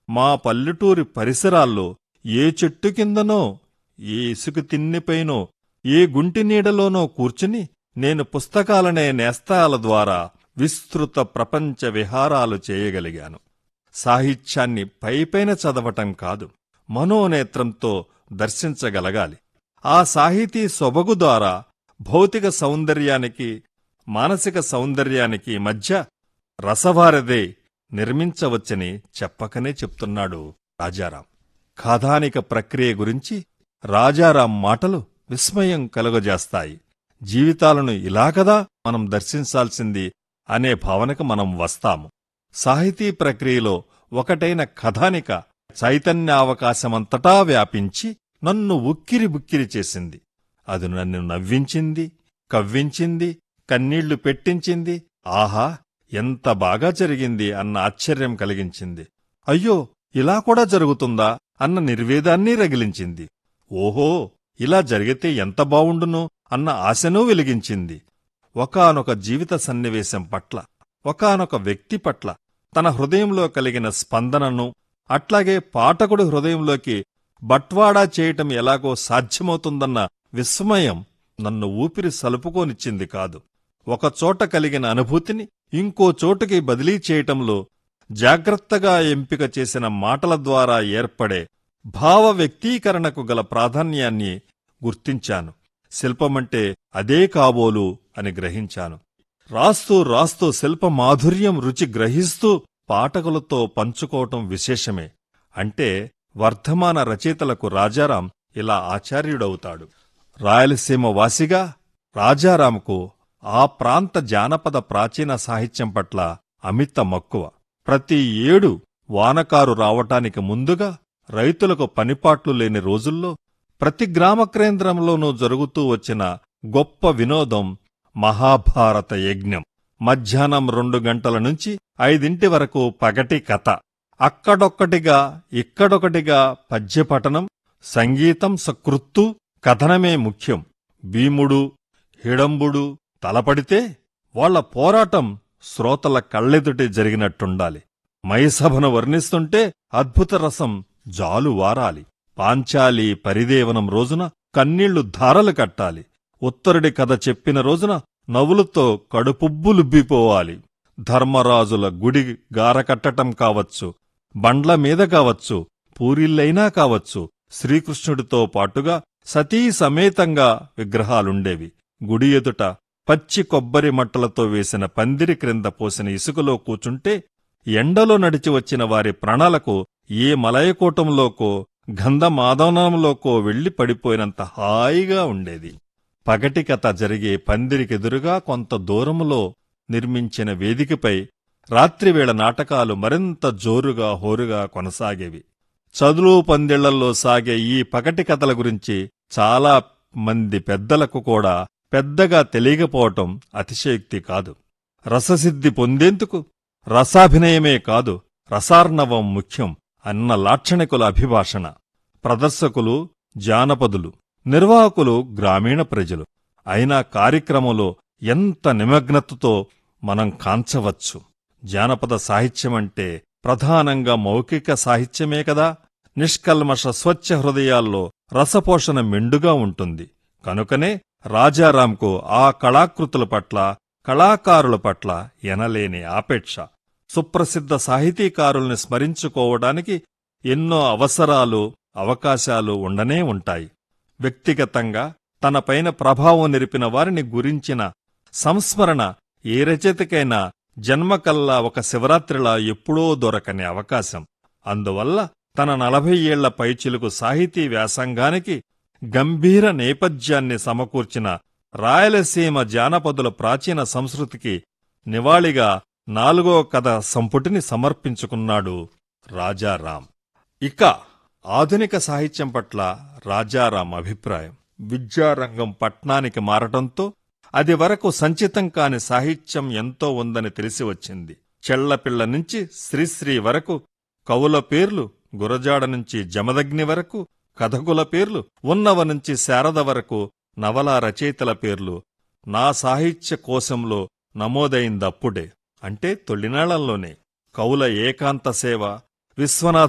మా పల్లెటూరి పరిసరాల్లో ఏ చెట్టు కిందనో ఏ ఇసుక తిన్నిపైనో ఏ గుంటి నీడలోనో కూర్చుని నేను పుస్తకాలనే నేస్తాల ద్వారా విస్తృత ప్రపంచ విహారాలు చేయగలిగాను సాహిత్యాన్ని పైపైన చదవటం కాదు మనోనేత్రంతో దర్శించగలగాలి ఆ సాహితీ సొబగు ద్వారా భౌతిక సౌందర్యానికి మానసిక సౌందర్యానికి మధ్య రసవారదే నిర్మించవచ్చని చెప్పకనే చెప్తున్నాడు రాజారాం కథానిక ప్రక్రియ గురించి రాజారాం మాటలు విస్మయం కలుగజేస్తాయి జీవితాలను ఇలా కదా మనం దర్శించాల్సింది అనే భావనకు మనం వస్తాము సాహితీ ప్రక్రియలో ఒకటైన కథానిక చైతన్యావకాశమంతటా వ్యాపించి నన్ను ఉక్కిరి బుక్కిరి చేసింది అది నన్ను నవ్వించింది కవ్వించింది కన్నీళ్లు పెట్టించింది ఆహా ఎంత బాగా జరిగింది అన్న ఆశ్చర్యం కలిగించింది అయ్యో ఇలా కూడా జరుగుతుందా అన్న నిర్వేదాన్ని రగిలించింది ఓహో ఇలా జరిగితే ఎంత బావుండును అన్న ఆశనూ వెలిగించింది ఒకానొక జీవిత సన్నివేశం పట్ల ఒకానొక వ్యక్తి పట్ల తన హృదయంలో కలిగిన స్పందనను అట్లాగే పాఠకుడి హృదయంలోకి బట్వాడా చేయటం ఎలాగో సాధ్యమవుతుందన్న విస్మయం నన్ను ఊపిరి సలుపుకోనిచ్చింది కాదు ఒకచోట కలిగిన అనుభూతిని ఇంకో చోటుకి బదిలీ చేయటంలో జాగ్రత్తగా ఎంపిక చేసిన మాటల ద్వారా ఏర్పడే భావ వ్యక్తీకరణకు గల ప్రాధాన్యాన్ని గుర్తించాను శిల్పమంటే అదే కాబోలు అని గ్రహించాను రాస్తూ రాస్తూ శిల్ప మాధుర్యం రుచి గ్రహిస్తూ పాఠకులతో పంచుకోవటం విశేషమే అంటే వర్ధమాన రచయితలకు రాజారాం ఇలా ఆచార్యుడవుతాడు రాయలసీమ వాసిగా రాజారాంకు ఆ ప్రాంత జానపద ప్రాచీన సాహిత్యం పట్ల అమిత మక్కువ ప్రతి ఏడు వానకారు రావటానికి ముందుగా రైతులకు పనిపాట్లు లేని రోజుల్లో ప్రతి గ్రామ కేంద్రంలోనూ జరుగుతూ వచ్చిన గొప్ప వినోదం మహాభారత యజ్ఞం మధ్యాహ్నం రెండు గంటల నుంచి ఐదింటి వరకు పగటి కథ అక్కడొక్కటిగా ఇక్కడొకటిగా పద్యపఠనం సంగీతం సకృత్తు కథనమే ముఖ్యం భీముడు హిడంబుడు తలపడితే వాళ్ల పోరాటం శ్రోతల కళ్ళెదుటి జరిగినట్టుండాలి మైసభను వర్ణిస్తుంటే అద్భుత రసం జాలు వారాలి పాంచాలి పరిదేవనం రోజున కన్నీళ్లు ధారలు కట్టాలి ఉత్తరుడి కథ చెప్పిన రోజున నవ్వులతో కడుపుబ్బులుబ్బిపోవాలి ధర్మరాజుల గుడి గారకట్టటం కావచ్చు బండ్ల మీద కావచ్చు పూరిల్లైనా కావచ్చు శ్రీకృష్ణుడితో పాటుగా సతీ సమేతంగా విగ్రహాలుండేవి గుడి ఎదుట పచ్చి కొబ్బరి మట్టలతో వేసిన పందిరి క్రింద పోసిన ఇసుకలో కూచుంటే ఎండలో నడిచి వచ్చిన వారి ప్రాణాలకు ఏ మలయకూటంలోకో గంధమాదనంలోకో వెళ్లి పడిపోయినంత హాయిగా ఉండేది పగటి కథ జరిగే పందిరికెదురుగా కొంత దూరములో నిర్మించిన వేదికపై రాత్రివేళ నాటకాలు మరింత జోరుగా హోరుగా కొనసాగేవి చదువు పందిళ్లలో సాగే ఈ పగటి కథల గురించి చాలా మంది పెద్దలకు కూడా పెద్దగా తెలియకపోవటం అతిశయోక్తి కాదు రససిద్ధి పొందేందుకు రసాభినయమే కాదు రసార్ణవం ముఖ్యం అన్న లాక్షణికుల అభిభాషణ ప్రదర్శకులు జానపదులు నిర్వాహకులు గ్రామీణ ప్రజలు అయినా కార్యక్రమంలో ఎంత నిమగ్నతతో మనం కాంచవచ్చు జానపద సాహిత్యమంటే ప్రధానంగా మౌఖిక సాహిత్యమే కదా నిష్కల్మష స్వచ్ఛ హృదయాల్లో రసపోషణ మెండుగా ఉంటుంది కనుకనే రాజారాంకు ఆ కళాకృతుల పట్ల కళాకారుల పట్ల ఎనలేని ఆపేక్ష సుప్రసిద్ధ సాహితీకారుల్ని స్మరించుకోవడానికి ఎన్నో అవసరాలు అవకాశాలు ఉండనే ఉంటాయి వ్యక్తిగతంగా తనపైన ప్రభావం నిరిపిన వారిని గురించిన సంస్మరణ ఏ రచయితకైనా జన్మకల్లా ఒక శివరాత్రిలా ఎప్పుడో దొరకని అవకాశం అందువల్ల తన నలభై ఏళ్ల పైచిలుకు సాహితీ వ్యాసంగానికి గంభీర నేపథ్యాన్ని సమకూర్చిన రాయలసీమ జానపదుల ప్రాచీన సంస్కృతికి నివాళిగా నాలుగో కథ సంపుటిని సమర్పించుకున్నాడు రాజారాం ఇక ఆధునిక సాహిత్యం పట్ల రాజారాం అభిప్రాయం విద్యారంగం పట్నానికి మారటంతో అది వరకు సంచితం కాని సాహిత్యం ఎంతో ఉందని తెలిసి వచ్చింది చెళ్లపిళ్ల నుంచి శ్రీశ్రీ వరకు కవుల పేర్లు గురజాడ నుంచి జమదగ్ని వరకు కథకుల పేర్లు ఉన్నవ నుంచి శారద వరకు నవలా రచయితల పేర్లు నా సాహిత్య కోశంలో నమోదైందప్పుడే అంటే తొలినాళ్లలోనే కవుల ఏకాంత సేవ విశ్వనాథ